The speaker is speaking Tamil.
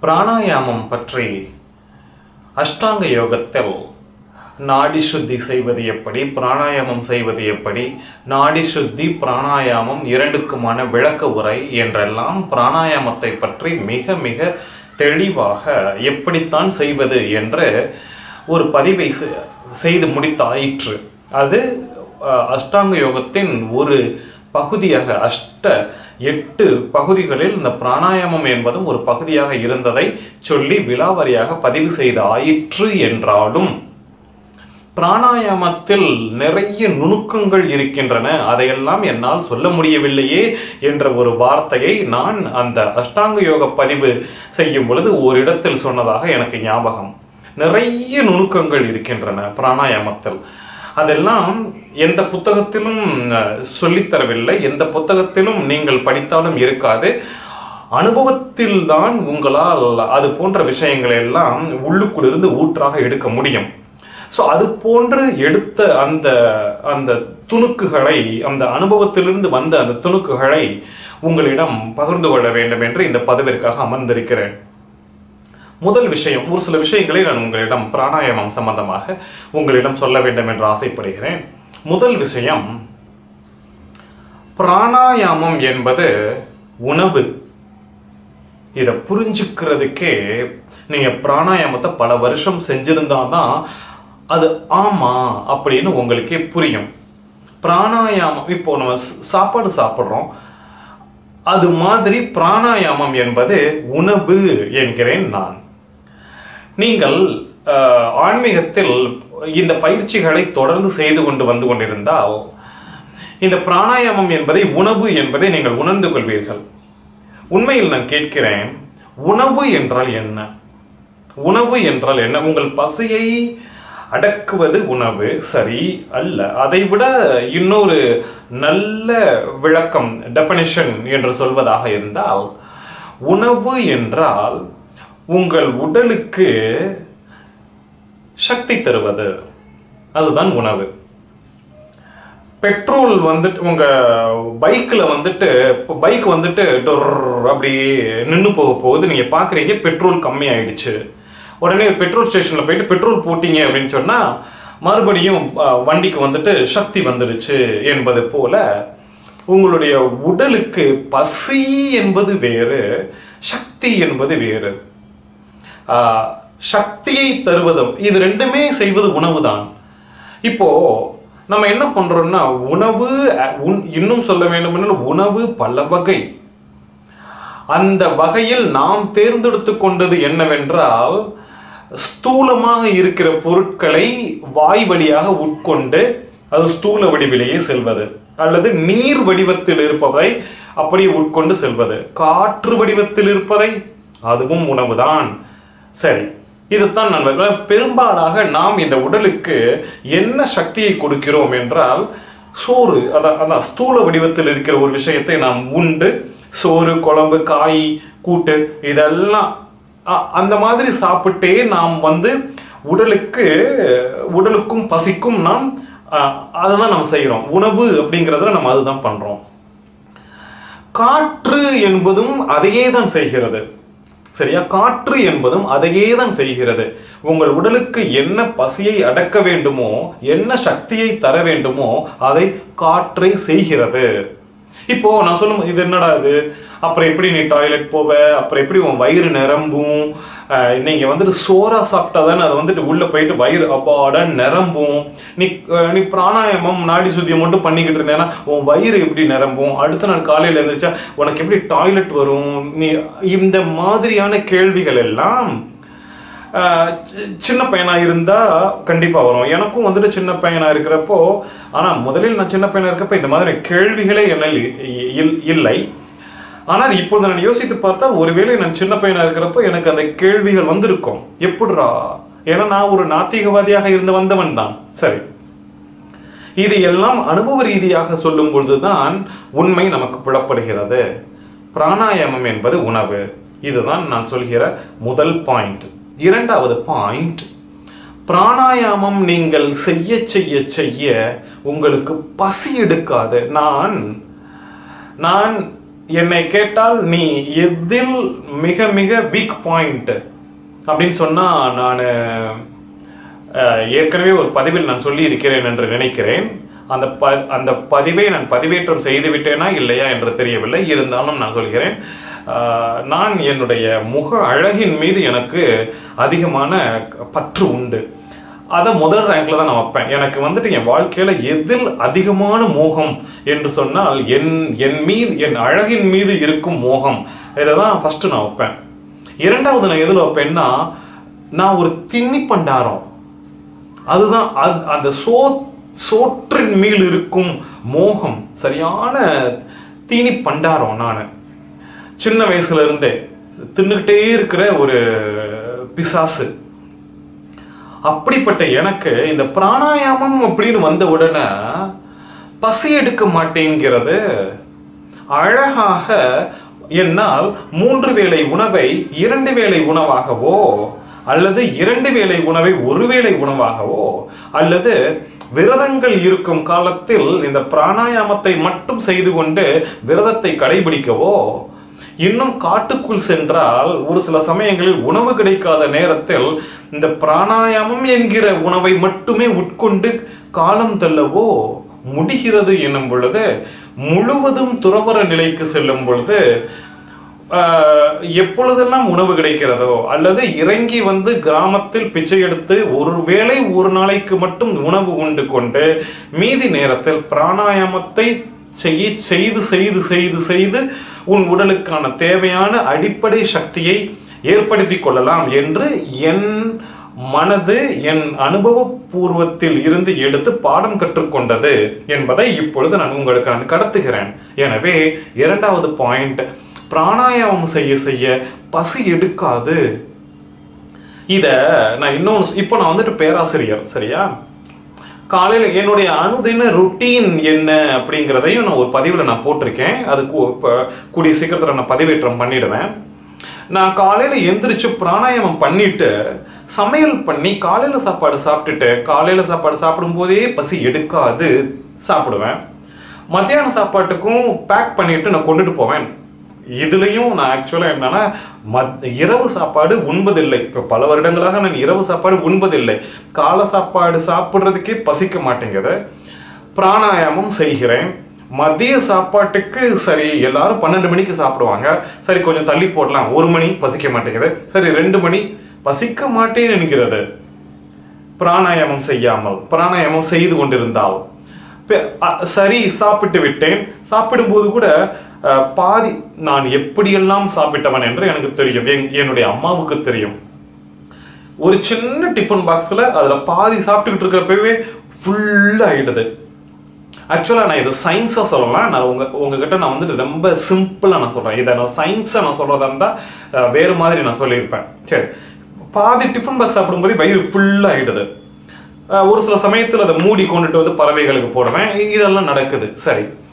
பிராணாயாமம் பற்றி அஷ்டாங்க யோகத்தில் நாடி சுத்தி செய்வது எப்படி பிராணாயாமம் செய்வது எப்படி நாடி சுத்தி பிராணாயாமம் இரண்டுக்குமான விளக்க உரை என்றெல்லாம் பிராணாயாமத்தை பற்றி மிக மிக தெளிவாக எப்படித்தான் செய்வது என்று ஒரு பதிவை செ- செய்து முடித்தாயிற்று அது அஹ், அஷ்டாங்க யோகத்தின் ஒரு பகுதியாக அஷ்ட எட்டு பகுதிகளில் இந்த பிராணாயாமம் என்பதும் ஒரு பகுதியாக இருந்ததை சொல்லி விலாவரியாக பதிவு செய்த ஆயிற்று என்றாலும் பிராணாயாமத்தில் நிறைய நுணுக்கங்கள் இருக்கின்றன அதையெல்லாம் என்னால் சொல்ல முடியவில்லையே என்ற ஒரு வார்த்தையை நான் அந்த அஷ்டாங்க யோக பதிவு செய்யும் பொழுது ஓரிடத்தில் சொன்னதாக எனக்கு ஞாபகம் நிறைய நுணுக்கங்கள் இருக்கின்றன பிராணாயாமத்தில் அதெல்லாம் எந்த புத்தகத்திலும் அஹ், சொல்லித்தரவில்லை எந்த புத்தகத்திலும் நீங்கள் படித்தாலும் இருக்காது அனுபவத்தில்தான் உங்களால் அது போன்ற விஷயங்களை எல்லாம் உள்ளுக்குள்ளிருந்து ஊற்றாக எடுக்க முடியும் ஸோ அது போன்று எடுத்த அந்த அந்த துணுக்குகளை அந்த அனுபவத்திலிருந்து வந்த அந்த துணுக்குகளை உங்களிடம் பகிர்ந்து கொள்ள வேண்டும் என்று இந்த பதவிற்காக அமர்ந்திருக்கிறேன் முதல் விஷயம் ஒரு சில விஷயங்களை நான் உங்களிடம் பிராணாயாமம் சம்பந்தமாக உங்களிடம் சொல்ல வேண்டும் என்று ஆசைப்படுகிறேன் முதல் விஷயம் பிராணாயாமம் என்பது உணவு இதை புரிஞ்சுக்கிறதுக்கே நீங்க பிராணாயாமத்தை பல வருஷம் செஞ்சிருந்தாதான் அது ஆமா அப்படின்னு உங்களுக்கே புரியும் பிராணாயாமம் இப்போ நம்ம ச- சாப்பாடு சாப்பிட்றோம் அது மாதிரி பிராணாயாமம் என்பது உணவு என்கிறேன் நான் நீங்கள் அஹ், ஆன்மீகத்தில் இந்த பயிற்சிகளை தொடர்ந்து செய்து கொண்டு வந்து கொண்டிருந்தால் இந்த பிராணாயாமம் என்பதை உணவு என்பதை நீங்கள் உணர்ந்து கொள்வீர்கள் உண்மையில் நான் கேட்கிறேன் உணவு என்றால் என்ன உணவு என்றால் என்ன உங்கள் பசியை அடக்குவது உணவு சரி அல்ல அதை விட இன்னொரு நல்ல விளக்கம் டெபனிஷன் என்று சொல்வதாக இருந்தால் உணவு என்றால் உங்கள் உடலுக்கு சக்தி தருவது அதுதான் உணவு பெட்ரோல் வந்துட்டு உங்க பைக்ல வந்துட்டு இப்போ பைக் வந்துட்டு டொர் அப்படி நின்று போக போகுது நீங்க பாக்குறீங்க பெட்ரோல் கம்மி ஆயிடுச்சு உடனே பெட்ரோல் ஸ்டேஷன்ல போயிட்டு பெட்ரோல் போட்டீங்க அப்படின்னு சொன்னா மறுபடியும் அஹ், வண்டிக்கு வந்துட்டு சக்தி வந்துடுச்சு என்பது போல உங்களுடைய உடலுக்கு பசி என்பது வேறு சக்தி என்பது வேறு ஆஹ், சக்தியை தருவதும் இது ரெண்டுமே செய்வது உணவுதான் இப்போ நம்ம என்ன பண்றோம்னா உணவு அஹ், உன்- இன்னும் சொல்ல வேண்டுமென்றால் உணவு பல வகை அந்த வகையில் நாம் தேர்ந்தெடுத்து கொண்டது என்னவென்றால் ஸ்தூலமாக இருக்கிற பொருட்களை வாய் வழியாக உட்கொண்டு அது ஸ்தூல வடிவிலேயே செல்வது அல்லது நீர் வடிவத்தில் இருப்பதை அப்படியே உட்கொண்டு செல்வது காற்று வடிவத்தில் இருப்பதை அதுவும் உணவுதான் சரி இதுதான் நண்பர்கள் பெரும்பாலாக நாம் இந்த உடலுக்கு என்ன சக்தியை கொடுக்கிறோம் என்றால் சோறு அதான் அதான் ஸ்தூல வடிவத்தில் இருக்கிற ஒரு விஷயத்தை நாம் உண்டு சோறு குழம்பு காய் கூட்டு இதெல்லாம் அ- அந்த மாதிரி சாப்பிட்டே நாம் வந்து உடலுக்கு உடலுக்கும் பசிக்கும் நாம் அஹ், அதுதான் நம்ம செய்கிறோம் உணவு அப்படிங்கிறதுல நம்ம அதுதான் பண்றோம் காற்று என்பதும் அதையே தான் செய்கிறது சரியா காற்று என்பதும் அதையே தான் செய்கிறது உங்கள் உடலுக்கு என்ன பசியை அடக்க வேண்டுமோ என்ன சக்தியை தர வேண்டுமோ அதை காற்றே செய்கிறது இப்போ நான் சொல்லும் இது என்னடா இது அப்புறம் எப்படி நீ டாய்லெட் போவ அப்புறம் எப்படி உன் வயிறு நிரம்பும் அஹ், நீங்க வந்துட்டு சோறா சாப்பிட்டா தானே அது வந்துட்டு உள்ள போயிட்டு வயிறு அப்பாட நிரம்பும் நீ அஹ், நீ பிராணாயாமம் நாடி சுத்தியை மட்டும் பண்ணிக்கிட்டு இருந்தேன்னா உன் வயிறு எப்படி நிரம்பும் அடுத்த நாள் காலையில எழுந்திரிச்சா உனக்கு எப்படி டாய்லெட் வரும் நீ இந்த மாதிரியான கேள்விகள் எல்லாம் ஆஹ் சி- சின்ன பையனா இருந்தா கண்டிப்பா வரும் எனக்கும் வந்துட்டு சின்ன பையனா இருக்கிறப்போ ஆனா முதலில் நான் சின்ன பையனா இருக்கப்ப இந்த மாதிரி கேள்விகளே என்னில் இ- இல்- இல்லை ஆனால் இப்பொழுது நான் யோசித்து பார்த்தா ஒருவேளை நான் சின்ன பையனா இருக்கிறப்போ எனக்கு அந்த கேள்விகள் வந்திருக்கும் எப்படிரா ஏன்னா நான் ஒரு நாத்திகவாதியாக இருந்து வந்தவன் தான் சரி இது எல்லாம் அனுபவ ரீதியாக சொல்லும் பொழுதுதான் உண்மை நமக்கு புலப்படுகிறது பிராணாயாமம் என்பது உணவு இதுதான் நான் சொல்கிற முதல் பாயிண்ட் இரண்டாவது பாயிண்ட் பிராணாயாமம் நீங்கள் செய்ய செய்ய செய்ய உங்களுக்கு பசி எடுக்காது நான் நான் என்னை கேட்டால் நீ எதில் மிக மிக வீக் பாயிண்ட் அப்படின்னு சொன்னா நான் ஏற்கனவே ஒரு பதிவில் நான் சொல்லி இருக்கிறேன் என்று நினைக்கிறேன் அந்த ப அந்த பதிவை நான் பதிவேற்றம் செய்து விட்டேனா இல்லையா என்று தெரியவில்லை இருந்தாலும் நான் சொல்கிறேன் அஹ், நான் என்னுடைய முக அழகின் மீது எனக்கு அதிகமான பற்று உண்டு அதை முதல் ரேங்க்ல தான் நான் வைப்பேன் எனக்கு வந்துட்டு என் வாழ்க்கையில எதில் அதிகமான மோகம் என்று சொன்னால் என் என் மீது என் அழகின் மீது இருக்கும் மோகம் இதை தான் ஃபர்ஸ்ட் நான் வைப்பேன் இரண்டாவது நான் எதில் வைப்பேன்னா நான் ஒரு திண்ணி பண்டாரம் அதுதான் அது- அந்த சோ சோற்றின் மேல் இருக்கும் மோகம் சரியான தீனி பண்டாரம் நான் சின்ன வயசுல இருந்தே தின்னுக்கிட்டே இருக்கிற ஒரு பிசாசு அப்படிப்பட்ட எனக்கு இந்த பிராணாயாமம் அப்படின்னு வந்த உடனே பசி எடுக்க மாட்டேங்கிறது அழகாக என்னால் மூன்று வேளை உணவை இரண்டு வேளை உணவாகவோ அல்லது இரண்டு வேளை உணவை ஒரு வேளை உணவாகவோ அல்லது விரதங்கள் இருக்கும் காலத்தில் இந்த பிராணாயாமத்தை மட்டும் செய்து கொண்டு விரதத்தை கடைபிடிக்கவோ இன்னும் காட்டுக்குள் சென்றால் ஒரு சில சமயங்களில் உணவு கிடைக்காத நேரத்தில் இந்த பிராணாயாமம் என்கிற உணவை மட்டுமே உட்கொண்டு காலம் தள்ளவோ முடிகிறது என்னும் பொழுது முழுவதும் துறவற நிலைக்கு செல்லும் பொழுது ஆஹ், எப்பொழுதெல்லாம் உணவு கிடைக்கிறதோ அல்லது இறங்கி வந்து கிராமத்தில் பிச்சை எடுத்து ஒரு வேளை ஒரு நாளைக்கு மட்டும் உணவு உண்டு கொண்டு மீதி நேரத்தில் பிராணாயாமத்தை செய்ய செய்து செய்து செய்து செய்து உன் உடலுக்கான தேவையான அடிப்படை சக்தியை ஏற்படுத்தி கொள்ளலாம் என்று என் மனது என் அனுபவபூர்வத்தில் இருந்து எடுத்து பாடம் கற்றுக்கொண்டது என்பதை இப்பொழுது நான் உங்களுக்கு நான் கடத்துகிறேன் எனவே இரண்டாவது பாயிண்ட் பிராணாயாமம் செய்ய செய்ய பசி எடுக்காது இத நான் இன்னொன்று இப்போ நான் வந்துட்டு பேராசிரியர் சரியா காலையில் என்னுடைய அனுதின ருட்டீன் என்ன அப்படிங்கிறதையும் நான் ஒரு பதிவில் நான் போட்டிருக்கேன் அது கூ- இப்ப கூடிய சீக்கிரத்தில் நான் பதிவேற்றம் பண்ணிடுவேன் நான் காலையில் எந்திரிச்சு பிராணாயாமம் பண்ணிட்டு சமையல் பண்ணி காலையில் சாப்பாடு சாப்பிட்டுட்டு காலையில் சாப்பாடு சாப்பிடும்போதே பசி எடுக்காது சாப்பிடுவேன் மத்தியான சாப்பாட்டுக்கும் பேக் பண்ணிட்டு நான் கொண்டுட்டு போவேன் இதுலயும் நான் ஆக்சுவலாக என்னன்னா மத் இரவு சாப்பாடு உண்பதில்லை இப்போ பல வருடங்களாக நான் இரவு சாப்பாடு உண்பதில்லை காலை சாப்பாடு சாப்பிட்றதுக்கே பசிக்க மாட்டேங்குது பிராணாயாமம் செய்கிறேன் மதிய சாப்பாட்டுக்கு சரி எல்லாரும் பன்னெண்டு மணிக்கு சாப்பிடுவாங்க சரி கொஞ்சம் தள்ளி போடலாம் ஒரு மணி பசிக்க மாட்டேங்குது சரி ரெண்டு மணி பசிக்க மாட்டேன் என்கிறது பிராணாயாமம் செய்யாமல் பிராணாயாமம் செய்து கொண்டிருந்தால் பெ- அ- சரி சாப்பிட்டு விட்டேன் சாப்பிடும்போது கூட அஹ், பாதி நான் எப்படியெல்லாம் சாப்பிட்டவன் என்று எனக்கு தெரியும் என்- என்னுடைய அம்மாவுக்கு தெரியும் ஒரு சின்ன டிஃபன் பாக்ஸில் அதில் பாதி சாப்பிட்டுக்கிட்டு இருக்கிறப்பவே ஃபுல்லாக ஆயிடுது ஆக்சுவலாக நான் இது சயின்ஸாக சொல்லலாம் நான் உங்க உங்ககிட்ட நான் வந்துட்டு ரொம்ப சிம்பிளாக நான் சொல்கிறேன் இதை நான் சயின்ஸாக நான் சொல்கிறதா இருந்தால் அஹ், வேறு மாதிரி நான் சொல்லியிருப்பேன் சரி பாதி டிஃபன் பாக்ஸ் சாப்பிடும்போது வயிறு ஃபுல்லாக ஆகிடுது ஒரு சில சமயத்தில் அதை மூடி கொண்டுட்டு வந்து பறவைகளுக்கு போடுவேன் இதெல்லாம் நடக்குது சரி